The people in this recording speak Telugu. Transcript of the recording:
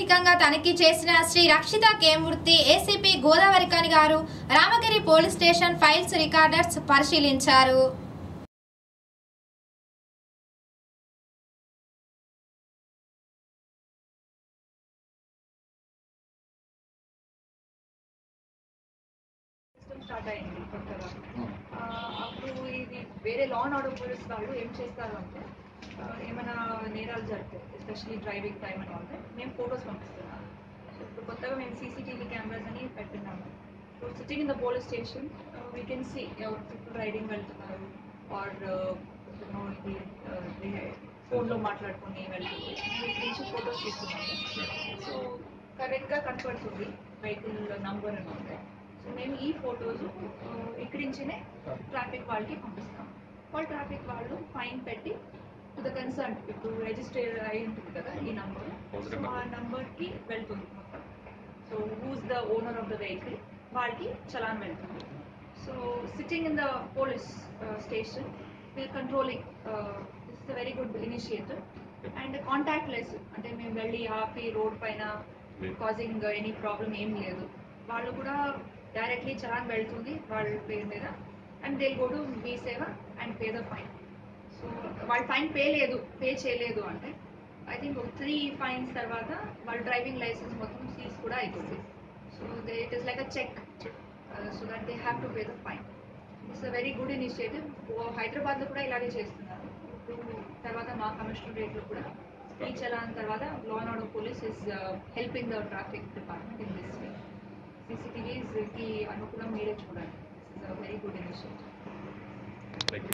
పారదర్శకంగా తనిఖీ చేసిన శ్రీ రక్షిత కేమూర్తి ఏసీపీ గోదావరికని గారు Ramagiri police station files recorders పరిశీలించారు సిస్టమ్ స్టార్ట్ అయింది కొత్తగా ఆ, అప్పుడు ఇది వేరే లా అండ్ ఆర్డర్ పోలీస్ వాళ్ళు ఏం చేస్తారు అంటే ఆ, ఏమైనా నేరాలు జరిగితే ఎస్పెషలీ డ్రైవింగ్ టైం అని ఉంటే మేము ఫొటోస్ పంపిస్తున్నాము సో ఇప్పుడు కొత్తగా మేము సీసీటీవీ కెమెరాస్ అని పెట్టినాము so sitting in the police station we can see ఎవరు పీపుల్ రైడింగ్ వెళ్తున్నారు ఆర్ ఇది ఫోన్లో మాట్లాడుకొని వెళ్తున్నారు వీటి నుంచి ఫొటోస్ తీసుకున్నాము సో కరెక్ట్గా కనపడుతుంది వెహికల్ నంబర్ అని ఉంటే సో మేము ఈ ఫొటోస్ ఇక్కడి నుంచినే ట్రాఫిక్ వాళ్ళకి పంపిస్తాం వాళ్ళు ట్రాఫిక్ వాళ్ళు ఫైన్ పెట్టి టు ద కన్సర్న్ ఇప్పుడు రిజిస్టర్ అయి ఉంటుంది కదా ఈ నంబర్ సో ఆ నంబర్కి వెళ్తుంది మొత్తం so who's the owner of the vehicle వాళ్ళకి చలాన్ వెళ్తుంది so sitting in the police station we'll controlling this is very good initiative and contactless అంటే మేము వెళ్ళి ఆపి రోడ్ పైన కాజింగ్ ఎనీ ప్రాబ్లం ఏం లేదు వాళ్ళు కూడా డైరెక్ట్లీ చలాన్ వెళ్తుంది వాళ్ళ పేరు మీద and they go to Mee Seva and pay the fine so వాళ్ళు ఫైన్ పే లేదు పే చేయలేదు అంటే ఐ థింక్ ఒక త్రీ ఫైన్స్ తర్వాత వాళ్ళ డ్రైవింగ్ లైసెన్స్ మొత్తం సీజ్ కూడా అవుతుంది so they it is like a check so that they have to pay the fine it's a very good initiative హైదరాబాద్లో కూడా ఇలాగే చేస్తున్నారు ఇప్పుడు తర్వాత మా కమిషనర్ రేట్లో కూడా ఈ చలాన్ తర్వాత law and order police is helping the traffic department in this way సీసీటీవీస్కి అనుకూలం మీరే చూడండి ఇట్స్ వెరీ గుడ్ ఇనిషియేటివ్